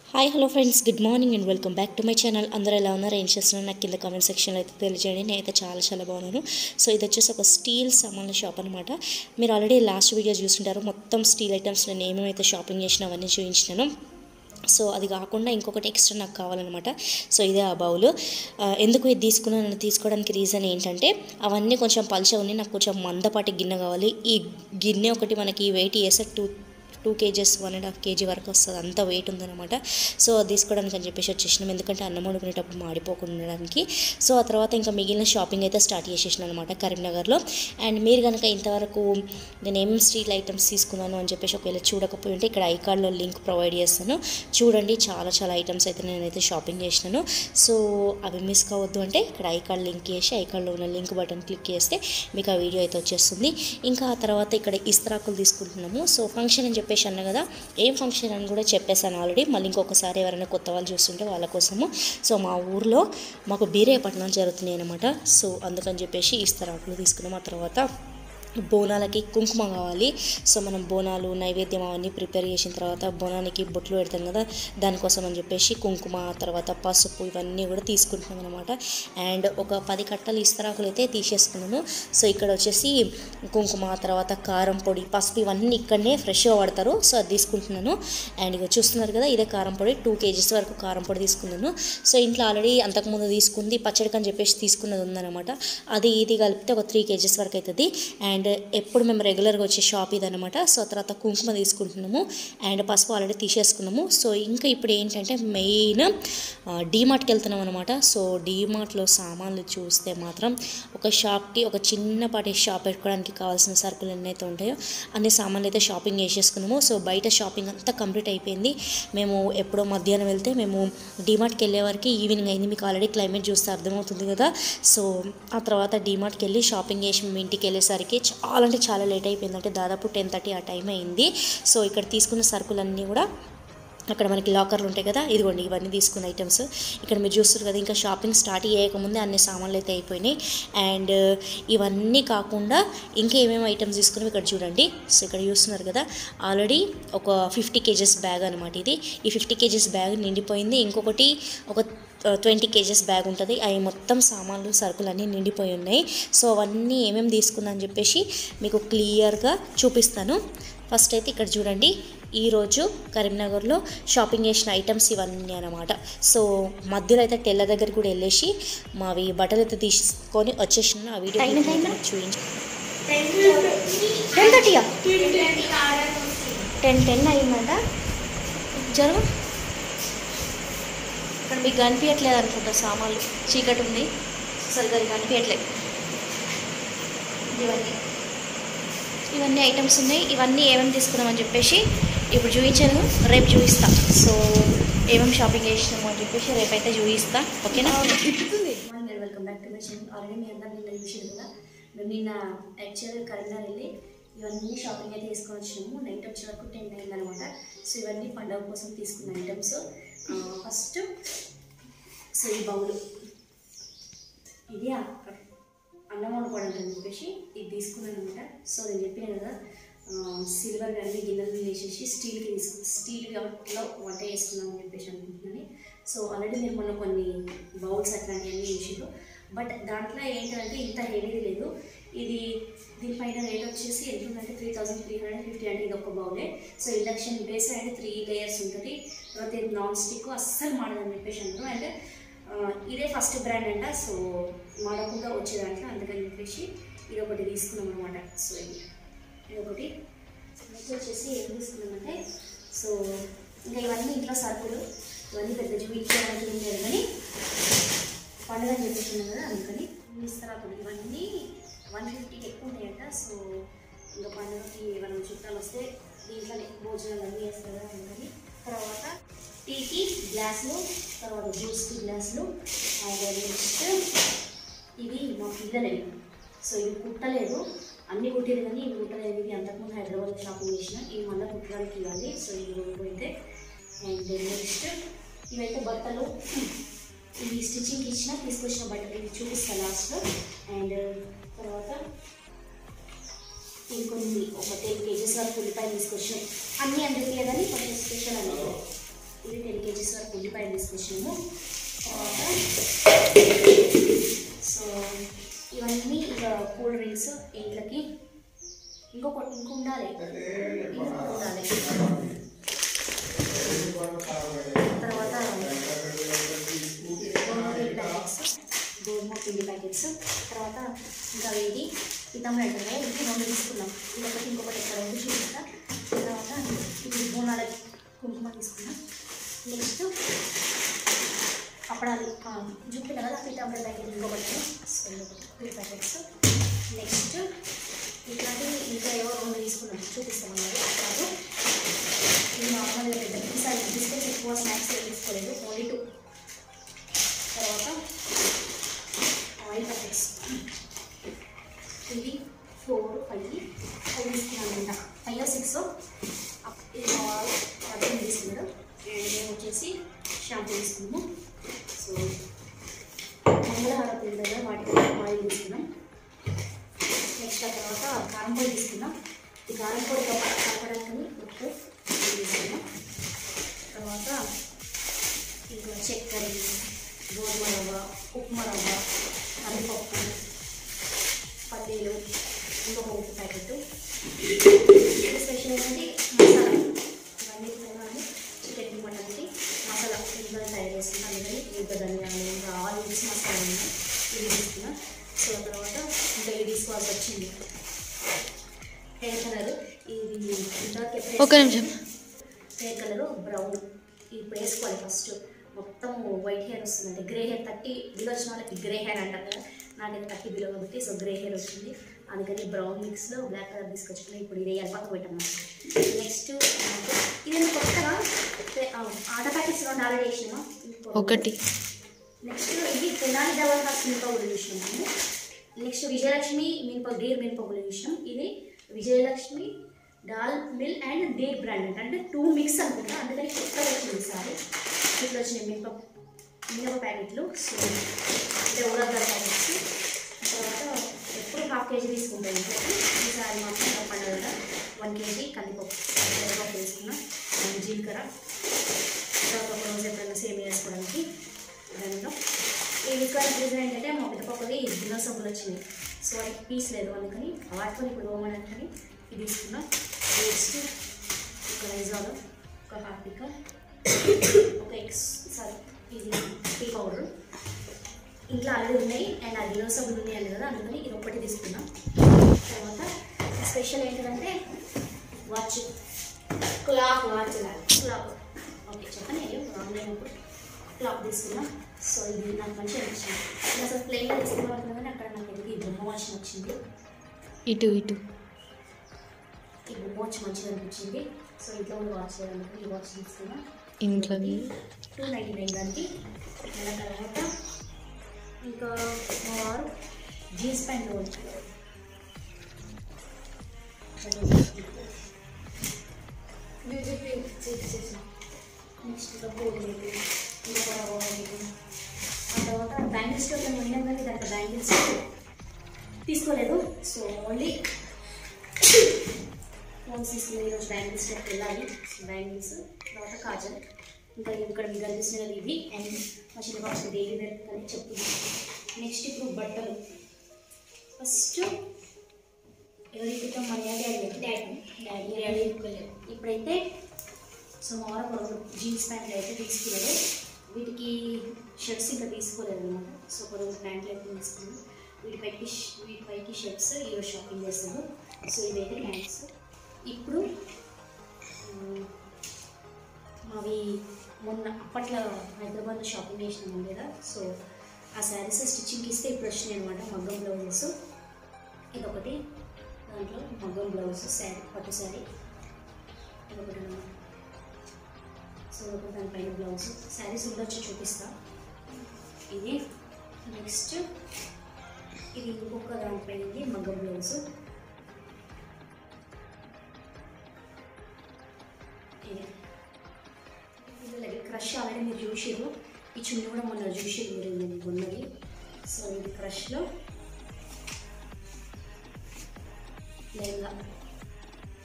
Hi hello friends good morning and welcome back to my channel అందరూ ఎలా ఉన్నారు ఏం చేస్తున్నారు నాకు కింద కామెంట్ సెక్షన్లో అయితే తెలియజేయండి నేనైతే చాలా చాలా బాగున్నాను సో ఇది వచ్చేసి ఒక స్టీల్ సామాన్ల షాప్ అనమాట మీరు ఆల్రెడీ లాస్ట్ వీడియో చూస్తుంటారు మొత్తం స్టీల్ ఐటమ్స్ నేను ఏమేమైతే షాపింగ్ చేసినా అవన్నీ చూపించినాను సో అది కాకుండా ఇంకొకటి ఎక్స్ట్రా నాకు కావాలన్నమాట సో ఇదే ఆ బౌల్ ఆ, ఎందుకు ఇది తీసుకున్నాను తీసుకోవడానికి రీజన్ ఏంటంటే అవన్నీ కొంచెం పలుచగా ఉన్నాయి నాకు కొంచెం మందపాటి గిన్నె కావాలి ఈ గిన్నె ఒకటి మనకి వెయిట్ చేసే two two KGs one and half KG వరకు వస్తుంది అంత వెయిట్ ఉందన్నమాట సో అది తీసుకోవడానికి అని చెప్పేసి వచ్చేసినాం ఎందుకంటే అన్నం వండుకునేటప్పుడు మాడిపోకుండా ఉండడానికి సో ఆ తర్వాత ఇంకా మిగిలిన షాపింగ్ అయితే స్టార్ట్ చేసేసిన అనమాట కరీంనగర్లో అండ్ మీరు కనుక ఇంతవరకు నేను ఏం స్ట్రీట్ ఐటమ్స్ తీసుకున్నాను అని చెప్పేసి ఒకవేళ చూడకపోయి ఉంటే ఇక్కడ ఐకార్డ్లో లింక్ ప్రొవైడ్ చేస్తాను చూడండి చాలా చాలా ఐటమ్స్ అయితే నేనైతే షాపింగ్ చేసినాను సో అవి మిస్ కావద్దు అంటే ఇక్కడ ఐకార్డ్ లింక్ చేసి ఐకార్డ్లో ఉన్న లింక్ బటన్ క్లిక్ చేస్తే మీకు ఆ వీడియో అయితే వచ్చేస్తుంది ఇంకా ఆ తర్వాత ఇక్కడ ఇస్త్రాకులు తీసుకుంటున్నాము సో ఫంక్షన్ అని చెప్పేసి అన్నా కదా ఏం ఫంక్షన్ అని కూడా చెప్పేసాను ఆల్రెడీ మళ్ళీ ఇంకొకసారి ఎవరైనా కొత్త వాళ్ళు చూస్తుంటే వాళ్ళ కోసము సో మా ఊర్లో మాకు బీరే పట్టణాలు జరుగుతున్నాయి అనమాట సో అందుకని చెప్పేసి ఇస్తరాకులు తీసుకున్నాం ఆ తర్వాత బోనాలకి కుంకుమ కావాలి సో మనం బోనాలు నైవేద్యం అవన్నీ ప్రిపేర్ చేసిన తర్వాత బోనానికి బొట్లు పెడతాం కదా దానికోసం అని చెప్పేసి కుంకుమ తర్వాత పసుపు ఇవన్నీ కూడా తీసుకుంటున్నాం అనమాట అండ్ ఒక పది కట్టలు ఇస్తరాకులు అయితే తీసేసుకున్నాను సో ఇక్కడ వచ్చేసి కుంకుమ తర్వాత కారం పొడి పసుపు ఇవన్నీ ఇక్కడనే ఫ్రెష్గా వాడతారు సో అది తీసుకుంటున్నాను అండ్ ఇక చూస్తున్నారు కదా ఇదే కారం పొడి టూ కేజీస్ వరకు కారం పొడి తీసుకున్నాను సో ఇంట్లో ఆల్రెడీ అంతకుముందు తీసుకుంది పచ్చడికి అని చెప్పేసి తీసుకున్నది ఉందన్నమాట అది ఇది కలిపితే ఒక త్రీ కేజీస్ వరకు అవుతుంది అండ్ ఎప్పుడు మేము రెగ్యులర్గా వచ్చే షాప్ ఇదనమాట సో తర్వాత కుంకుమ తీసుకుంటున్నాము అండ్ పసుపు ఆల్రెడీ తీసేసుకున్నాము సో ఇంకా ఇప్పుడు ఏంటంటే మెయిన్ డీమార్ట్కి వెళ్తున్నాం అనమాట సో డీమార్ట్లో సామాన్లు చూస్తే మాత్రం ఒక షాప్కి ఒక చిన్నపాటి షాప్ పెట్టుకోవడానికి కావాల్సిన సరుకులు ఎన్నైతే ఉంటాయో అన్ని సామాన్లు అయితే షాపింగ్ చేసేసుకున్నాము సో బయట షాపింగ్ అంతా కంప్లీట్ అయిపోయింది మేము ఎప్పుడో మధ్యాహ్నం వెళ్తే మేము డీమార్ట్కి వెళ్ళే వరకు ఈవినింగ్ అయింది మీకు ఆల్రెడీ క్లైమేట్ చూస్తే అర్థమవుతుంది కదా సో ఆ తర్వాత డీమార్ట్కి వెళ్ళి షాపింగ్ చేసి మేము ఇంటికి వెళ్ళేసరికి చాలా అంటే చాలా లేట్ అయిపోయింది అంటే దాదాపు టెన్ థర్టీ ఆ టైం అయింది సో ఇక్కడ తీసుకున్న సరుకులన్నీ కూడా అక్కడ మనకి లాకర్లు ఉంటాయి కదా ఇదిగోండి ఇవన్నీ తీసుకున్న ఐటమ్స్ ఇక్కడ మీరు చూస్తారు కదా ఇంకా షాపింగ్ స్టార్ట్ చేయకముందే అన్ని సామాన్లు అయితే అయిపోయినాయి అండ్ ఇవన్నీ కాకుండా ఇంకా ఏమేమి ఐటమ్స్ తీసుకున్నాం ఇక్కడ చూడండి సో ఇక్కడ చూస్తున్నారు కదా ఆల్రెడీ ఒక ఫిఫ్టీ కేజెస్ బ్యాగ్ అనమాట ఇది ఈ ఫిఫ్టీ కేజెస్ బ్యాగ్ నిండిపోయింది ఇంకొకటి ఒక ట్వంటీ కేజెస్ బ్యాగ్ ఉంటుంది అవి మొత్తం సామాన్లు సరుకులు అన్నీ నిండిపోయి ఉన్నాయి సో అవన్నీ ఏమేమి తీసుకున్నా అని చెప్పేసి మీకు క్లియర్గా చూపిస్తాను ఫస్ట్ అయితే ఇక్కడ చూడండి ఈరోజు కరీంనగర్లో షాపింగ్ చేసిన ఐటమ్స్ ఇవన్నీ అనమాట సో మధ్యలో అయితే టెల్ల దగ్గర కూడా వెళ్ళేసి మావి బట్టలు అయితే తీసుకొని వచ్చేసిన ఆ వీడియో టైం ఎంత? చూపించి టెన్ థర్టీయా టెన్ టెన్ అయిందంట జరుగు ఇక్కడ మీకు కనిపించట్లేదు అనుకుంటా సామాన్లు చీకటి ఉంది సరిగ్గా అది కనిపించట్లేదు ఇవన్నీ ఇవన్నీ ఐటమ్స్ ఉన్నాయి ఇవన్నీ ఏమేమి తీసుకున్నామని చెప్పేసి ఇప్పుడు చూపించాను రేపు చూపిస్తా సో ఏమేమి షాపింగ్ చేసినాము అని చెప్పేసి రేపైతే చూపిస్తా ఓకేనా morning welcome back to my channel already మీ అందరు నిన్న చూసారు కదా మేము నిన్న యాక్చువల్గా కరీంనగర్ వెళ్ళి ఇవన్నీ షాపింగ్ అయితే తీసుకొని వచ్చినాము నైట్ వచ్చే వరకు టెన్ అయింది అనమాట సో ఇవన్నీ పండుగ కోసం తీసుకున్న ఐటమ్స్ ఫస్ట్ సో ఈ బౌల్ ఇది అక్కడ అన్నం వండుకోవడానికి అని చెప్పేసి ఇది తీసుకున్నాను అనమాట సో నేను చెప్పిన కదా సిల్వర్ కానీ గిన్నెలు వేసేసి స్టీల్కి తీసుకు స్టీల్ లో వంట చేసుకుందాం అని చెప్పేసి అనుకుంటున్నాను సో ఆల్రెడీ మీరు మొన్న కొన్ని బౌల్స్ అట్లాంటివన్నీ చూసారు బట్ దాంట్లో ఏంటంటే ఇంత హెవీది లేదు ఇది దీనిపైన రేట్ వచ్చేసి ఎంత ఉందంటే three thousand three hundred fifty అంటే ఇది ఒక బౌలే సో ఇండక్షన్ బేస్ అంటే త్రీ లేయర్స్ ఉంటుంది తర్వాత ఇది నాన్ స్టిక్ అస్సలు మాడదని చెప్పేసి అంటారు అండ్ ఆ, ఇదే ఫస్ట్ బ్రాండ్ అంట సో మాడకుండా వచ్చే దాంట్లో అందుకని చెప్పేసి ఇది ఒకటి తీసుకున్నాం అనమాట సో ఇది ఇది ఒకటి నెక్స్ట్ వచ్చేసి ఏం తీసుకున్నామంటే సో ఇంకా ఇవన్నీ ఇంట్లో సరుకులు ఇవన్నీ పెద్ద చూపించడానికి ఏం లేదు కానీ పండుగ అని చెప్పేసినాం కదా అందుకని ఇస్తరాకులు ఇవన్నీ వన్ ఫిఫ్టీకి ఎక్కువ ఉంటాయంట సో ఇంకా పండుగకి మనం చుట్టాలు వస్తే దీంట్లోనే భోజనాలు అన్నీ వేస్తారు కదా అందుకని తర్వాత టీకి గ్లాసులు తర్వాత జ్యూస్కి గ్లాసులు అండ్ నెక్స్ట్ ఇవి మా పిల్లలవి సో ఇవి కుట్టలేదు అన్ని కుట్టేది కానీ ఇవి కుట్టలేదు ఇవి అంతకుముందు హైదరాబాద్ షాపింగ్ చేసిన ఇవి మళ్ళీ కుట్టడానికి ఇవ్వాలి సో ఇవి పోయితే అండ్ నెక్స్ట్ ఇవైతే బట్టలు ఇవి స్టిచ్చింగ్కి ఇచ్చిన తీసుకొచ్చిన బట్టలు ఇవి చూపిస్తాను లాస్ట్లో అండ్ తర్వాత ఇవి కొన్ని ఒక టెన్ కేజీస్ వరకు ఉల్లిపాయలు తీసుకొచ్చినాయి అన్నీ అందుకే కానీ కొంచెం స్పెషల్ అనేది ఇది టెన్ కేజీస్ ప్యాకెట్ తీసుకొచ్చినాము తర్వాత సో ఇవన్నీ ఇక కూల్ డ్రింక్స్ ఇంట్లోకి ఇంకొకటి ఇంకో ఉండాలి ఇంకొకటి ఉండాలి తర్వాత గోధుమ పిండి ప్యాకెట్స్ గోధుమ పిండి ప్యాకెట్స్ తర్వాత ఇంకా ఇది పితమ్మ అంటారు కదా ఇది రెండు తీసుకున్నాం ఇంకొకటి ఇంకొకటి ఎక్కడ ఉంది చూపిస్తా తర్వాత ఇది బోనాల కుంకుమ తీసుకున్నాం నెక్స్ట్ అప్పడాలు చూపిన కదా పితమ్మ ప్యాకెట్ ఇంకొకటి సో ఇంకొకటి త్రీ ప్యాకెట్స్ నెక్స్ట్ ఇట్లాంటివి ఇంకా ఏవో రెండు తీసుకున్నాం చూపిస్తాం అన్నది అప్పడాలు ఇది నార్మల్గా పెద్ద ఈసారి బిస్కెట్స్ ఎక్కువ స్నాక్స్ ఏం తీసుకోలేదు ఓన్లీ టూ తర్వాత ఆయిల్ ప్యాకెట్స్ ఇది ఫోర్ ఫైవ్ ఫైవ్ తీసుకున్నాను అనమాట ఫైవ్ సిక్స్ ఇది మా వారు అర్థం తీసుకున్నాడు అండ్ మేము వచ్చేసి షాంపూ తీసుకున్నాము సో మంగళహారతి దగ్గర వాటికి ఆయిల్ తీసుకున్నాం నెక్స్ట్ ఆ తర్వాత కారం పొడి తీసుకున్నాం ఈ కారం పొడి కలపడానికి ఉప్పు ఇది తీసుకున్నాం తర్వాత ఇంకా చక్కెర గోధుమ రవ్వ ఉప్మా రవ్వ కందిపప్పు పల్లీలు ఇంకొక ఉప్పు ప్యాకెట్ ఇది స్పెషల్ ఏంటంటే మసాలా ఇవన్నీ తినాలి చికెన్ మటన్కి మసాలా ఇంట్లో తయారు చేసుకుంటాం అందుకని ఇంకా ధనియాలు ఇంకా ఆయిల్స్ మసాలా ఉన్నాయి ఇవి తీసుకున్నాం సో తర్వాత ఇంకా ఇది తీసుకోవాల్సి వచ్చింది హెయిర్ కలర్ ఇది ఇంతవరకు ఎప్పుడు ఒక నిమిషం. హెయిర్ కలర్ బ్రౌన్ ఇప్పుడు వేసుకోవాలి ఫస్ట్ మొత్తం వైట్ హెయిర్ వస్తుందంటే గ్రే హెయిర్ థర్టీ బిలో వచ్చిన వాళ్ళకి గ్రే హెయిర్ అంటారు కదా నాకైతే థర్టీ బిలో కాబట్టి సో గ్రే హెయిర్ వచ్చింది అందుకని బ్రౌన్ మిక్స్లో బ్లాక్ కలర్ తీసుకొచ్చుకుని ఇప్పుడు ఇది వేయాలి పక్క పెట్టాము నెక్స్ట్ ఇది కొత్తగా ఆట ప్యాకెట్స్ రెండు ఆల్రెడీ వేసినామా ఒకటి నెక్స్ట్ ఇది తెనాలి డబల్ హార్స్ మినపగుళ్ళు చూసినాం మనము నెక్స్ట్ విజయలక్ష్మి మినప డేర్ మినపగుళ్ళు చూసినాం ఇది విజయలక్ష్మి డాల్ మిల్ అండ్ డేర్ బ్రాండ్ అంట అంటే టూ మిక్స్ అనుకుంటా అందుకని కొత్తగా వచ్చింది సారీ ఇట్లా వచ్చినాయి మినప మినప ప్యాకెట్లు సో అంటే ఉరగడ్డ ప్యాకెట్స్ తర్వాత ఎప్పుడు హాఫ్ కేజీ తీసుకుంటాం ఇంట్లోకి ఈసారి మా పండుగ పండుగ వన్ కేజీ కందిపప్పు కందిపప్పు వేసుకున్నాం అండ్ జీలకర్ర తర్వాత ఒక రోజు ఎప్పుడైనా సేమ్ వేసుకోవడానికి దానిలో ఈ ఇక్కడ రీజన్ ఏంటంటే మా పెద్ద పక్కది గిన్నె సబ్బులు వచ్చినాయి సో వాటికి పీస్ లేదు అందుకని వాటితో ఇప్పుడు ఓమనని ఇది తీసుకున్నాం నెక్స్ట్ ఒక రైజాలు ఒక హార్పిక ఒక ఎక్స్ సారీ ఇది టీ పౌడర్ ఇంట్లో ఆల్రెడీ ఉన్నాయి అండ్ ఆ గిన్నె సబ్బులు ఉన్నాయి కదా అందుకని ఇది ఒకటి తీసుకున్నాం తర్వాత స్పెషల్ ఏంటంటే watch clock watch clock okay చెప్పండి ఆన్లైన్ ఇప్పుడు క్లాక్ తీసుకున్నాం సో ఇది నాకు మంచిగా నచ్చింది నేను అసలు ప్లెయిన్గా తీసుకున్నాం అనుకున్నా కానీ అక్కడ నాకు ఎందుకు ఈ బొమ్మ వాచ్ నచ్చింది ఇటు ఇటు ఈ బొమ్మ వాచ్ మంచిగా అనిపించింది సో ఇంట్లో ఉన్న వాచ్ లేదనుకో ఈ వాచ్ తీసుకున్నా ఇంట్లో టూ నైంటీ నైన్ దానికి నెల తర్వాత ఇంకా మా వారు జీన్స్ ప్యాంట్ నెక్స్ట్ ఇంకా గోల్డ్ ఇంకా ఆ తర్వాత బ్యాంగిల్స్ స్టోర్ పోయినాం కానీ దాంట్లో బ్యాంగిల్స్ తీసుకోలేదు సో ఓన్లీ ఫోన్స్ తీసుకుని ఈరోజు బ్యాంగిల్స్ స్టోర్కి వెళ్ళాలి బ్యాంగిల్స్ తర్వాత కాజల్ ఇంకా ఇక్కడ మీకు కనిపిస్తున్నది ఇవి అండ్ మా చిన్న బాక్స్ డైలీ వేర్ అని చెప్తుంది నెక్స్ట్ ఇప్పుడు బట్టలు ఫస్ట్ ఎవరి క్రితం మన డాడీ డాడీ డాడీ డాడీ ఇప్పుడైతే సో మామూలుగా రెండు జీన్స్ ప్యాంట్లు అయితే తీసుకున్నాడు వీటికి షర్ట్స్ ఇంకా తీసుకోలేదు అనమాట సో ఒక రెండు ప్యాంట్లు అయితే తీసుకున్నాను వీటిపైకి వీటిపైకి షర్ట్స్ ఈరోజు షాపింగ్ చేస్తాను సో ఇవైతే ప్యాంట్స్ ఇప్పుడు ఉమ్, అవి మొన్న అప్పట్లో హైదరాబాద్లో షాపింగ్ చేసినాం కదా సో ఆ శారీస్ స్టిచ్చింగ్కి ఇస్తే ఇప్పుడు వచ్చినాయి అనమాట మగ్గం బ్లౌజెస్ ఇదొకటి దాంట్లో మగ్గం బ్లౌజ్ శారీ పట్టు శారీ ఇదొకటి అన్నమాట సో ఇదొకటి దానిపైన బ్లౌజ్ శారీస్ ఉండొచ్చు చూపిస్తా ఇది నెక్స్ట్ ఇది ఇంకొక దానిపైన ఇది మగ్గం బ్లౌజ్ ఇది వీళ్ళకి క్రష్ ఆల్రెడీ మీరు చూసారు ఈ చున్నీ కూడా మొన్న చూసారు మీరు నేను కొన్నది సో ఇది క్రష్లో లెహంగా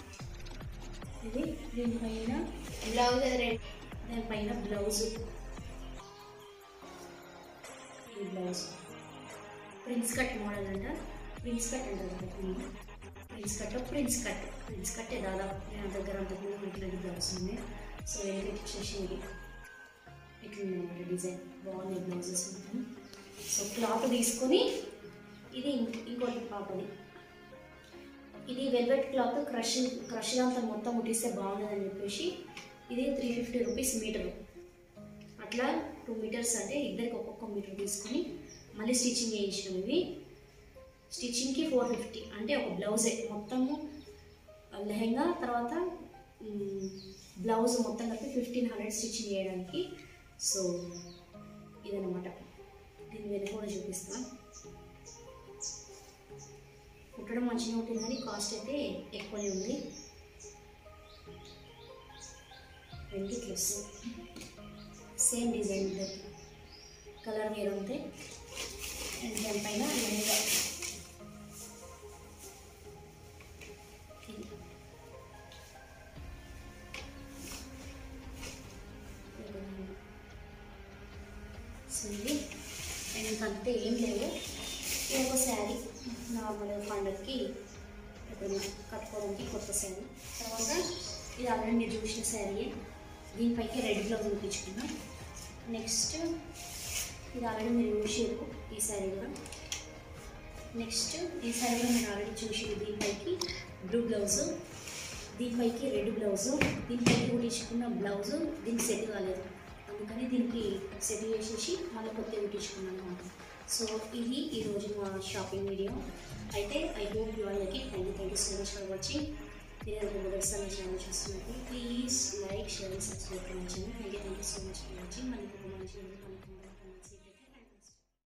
ఇది దీనిపైన బ్లౌజ్ దానిపైన బ్లౌజ్ ఇది బ్లౌజ్ ప్రిన్స్ కట్ మోడల్ అంట ప్రిన్స్ కట్ అంటారు కదా prince cut prince cut prince కట్టే దాదాపు నేను దగ్గర అంతకుముందు ఇట్లాంటి బ్లౌజ్ ఉన్నాయి సో వెనక వచ్చేసి ఇది ఇట్లుంది అనమాట డిజైన్ బాగున్నాయి బ్లౌజెస్ మొత్తం సో క్లాత్ తీసుకొని ఇది ఇంక- ఇంకోటి పాపది ఇది వెల్వెట్ క్లాత్ క్రష్ క్రష్ అంతా మొత్తం ముట్టిస్తే బాగుండదని చెప్పేసి ఇది త్రీ ఫిఫ్టీ రూపీస్ మీటరు అట్లా టూ మీటర్స్ అంటే ఇద్దరికి ఒక్కొక్క మీటర్ తీసుకొని మళ్ళీ స్టిచ్చింగ్ చేయించినాం ఇవి స్టిచ్చింగ్కి ఫోర్ ఫిఫ్టీ అంటే ఒక బ్లౌజే మొత్తము లెహెంగా తర్వాత మ్, బ్లౌజ్ మొత్తం కలిపి ఫిఫ్టీన్ హండ్రెడ్ స్టిచ్చింగ్ చేయడానికి సో ఇదనమాట దీని వెనక కూడా చూపిస్తాను కుట్టడం మంచిగా ఉంటుంది కానీ కాస్ట్ అయితే ఎక్కువనే ఉంది వెనక్కి ఇట్లా వస్తుంది సేమ్ డిజైన్ ఉంటుంది కలర్ వేరు అంతే అండ్ దానిపైన మెయిన్గా సో ఇది అండ్ ఇంకంతే ఏం లేవు ఇది ఒక శారీ నార్మల్ పండుగకి ఎప్పుడైనా కట్టుకోవడానికి కొత్త శారీ తర్వాత ఇది ఆల్రెడీ మీరు చూసిన శారీ దీనిపైకి రెడ్ బ్లౌజ్ చూపించుకున్నాం నెక్స్ట్ ఇది ఆల్రెడీ మీరు చూసారు ఈ శారీ కూడా నెక్స్ట్ ఈ శారీ కూడా మీరు ఆల్రెడీ చూసారు దీనిపైకి బ్లూ బ్లౌజ్ దీనిపైకి రెడ్ బ్లౌజ్ దీనిపైకి కుట్టించుకున్న బ్లౌజ్ దీనికి సెట్ కాలేదు అందుకని దీనికి సెట్ చేసేసి మళ్ళీ కొత్త కుట్టించుకున్నాను అనమాట సో ఇది ఈరోజు మా షాపింగ్ వీడియో అయితే ఐ హోప్ యూ అందరికీ thank you thank you so much for watching మీరు ఒక మొదటిసారి ఛానల్ చూస్తున్నట్టు please like share subscribe to my channel thank you thank you so much for watching మనకి ఒక మంచి video కలుగుతుంది